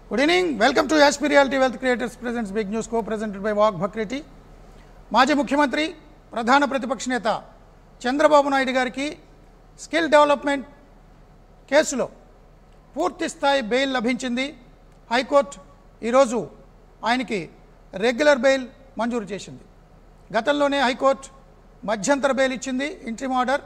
good evening welcome to యాస్పీ reality wealth creators presents big news co presented by వాక్ భక్రెడ్డి మాజీ ముఖ్యమంత్రి ప్రధాన ప్రతిపక్ష నేత చంద్రబాబు నాయుడు గారికి స్కిల్ డెవలప్మెంట్ కేసులో పూర్తి స్థాయి బెయిల్ లభించింది హైకోర్టు ఈరోజు ఆయనకి రెగ్యులర్ బెయిల్ మంజూరు చేసింది గతంలోనే హైకోర్టు మధ్యంతర బెయిల్ ఇచ్చింది ఇంట్రీమ్ ఆర్డర్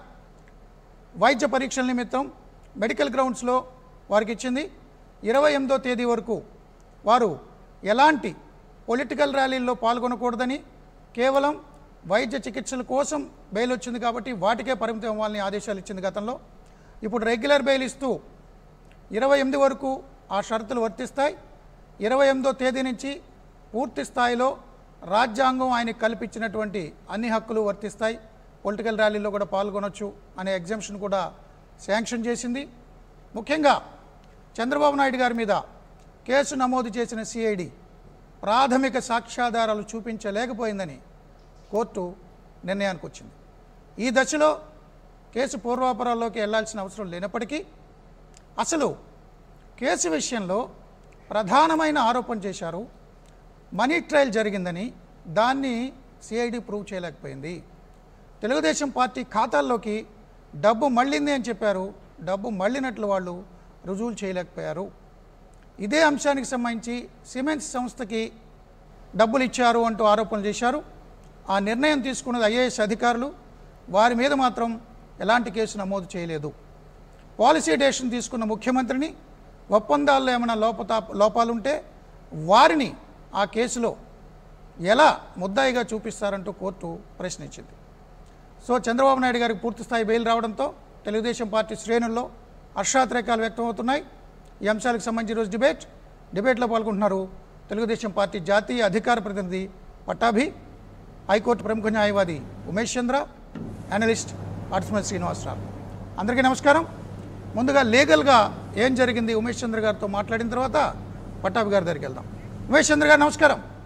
వైద్య పరీక్షల నిమిత్తం మెడికల్ గ్రౌండ్స్లో వారికి ఇచ్చింది ఇరవై ఎనిమిదో తేదీ వరకు వారు ఎలాంటి పొలిటికల్ ర్యాలీల్లో పాల్గొనకూడదని కేవలం వైద్య చికిత్సల కోసం బెయిల్ వచ్చింది కాబట్టి వాటికే పరిమితం అవ్వాలని ఆదేశాలు ఇచ్చింది గతంలో ఇప్పుడు రెగ్యులర్ బెయిల్ ఇస్తూ ఇరవై ఎనిమిది వరకు ఆ షరతులు వర్తిస్తాయి ఇరవై ఎనిమిదో తేదీ నుంచి పూర్తి స్థాయిలో రాజ్యాంగం ఆయనకు కల్పించినటువంటి అన్ని హక్కులు వర్తిస్తాయి పొలిటికల్ ర్యాలీలో కూడా పాల్గొనొచ్చు అనే ఎగ్జామ్షన్ కూడా శాంక్షన్ చేసింది ముఖ్యంగా చంద్రబాబు నాయుడు గారి మీద కేసు నమోదు చేసిన సిఐడి ప్రాథమిక సాక్ష్యాధారాలు చూపించలేకపోయిందని కోర్టు నిర్ణయానికి వచ్చింది ఈ దశలో కేసు పూర్వాపరాల్లోకి వెళ్లాల్సిన అవసరం లేనప్పటికీ అసలు కేసు విషయంలో ప్రధానమైన ఆరోపణ చేశారు మనీ ట్రయల్ జరిగిందని దాన్ని సిఐడి ప్రూవ్ చేయలేకపోయింది తెలుగుదేశం పార్టీ ఖాతాల్లోకి డబ్బు మళ్ళింది అని చెప్పారు డబ్బు మళ్ళినట్లు వాళ్ళు రుజువులు చేయలేకపోయారు ఇదే అంశానికి సంబంధించి సిమెంట్స్ సంస్థకి డబ్బులు ఇచ్చారు అంటూ ఆరోపణలు చేశారు ఆ నిర్ణయం తీసుకున్నది ఐఏఎస్ అధికారులు వారి మీద మాత్రం ఎలాంటి కేసు నమోదు చేయలేదు పాలసీ డేషన్ తీసుకున్న ముఖ్యమంత్రిని ఒప్పందాల్లో ఏమైనా లోపతా లోపాలుంటే వారిని ఆ కేసులో ఎలా ముద్దాయిగా చూపిస్తారంటూ కోర్టు ప్రశ్నించింది సో చంద్రబాబు నాయుడు గారికి పూర్తి స్థాయి బెయిల్ రావడంతో తెలుగుదేశం పార్టీ శ్రేణుల్లో హర్షాతిరేకాలు వ్యక్తమవుతున్నాయి ఈ అంశాలకు సంబంధించి ఈరోజు డిబేట్ డిబేట్లో పాల్గొంటున్నారు తెలుగుదేశం పార్టీ జాతీయ అధికార ప్రతినిధి పట్టాభి హైకోర్టు ప్రముఖ న్యాయవాది ఉమేష్ చంద్ర అనలిస్ట్ అడ్స్మల్ శ్రీనివాసరావు అందరికీ నమస్కారం ముందుగా లీగల్గా ఏం జరిగింది ఉమేష్ చంద్ర గారితో మాట్లాడిన తర్వాత పట్టాభి గారి దగ్గరికి వెళ్దాం ఉమేష్ చంద్ర గారు నమస్కారం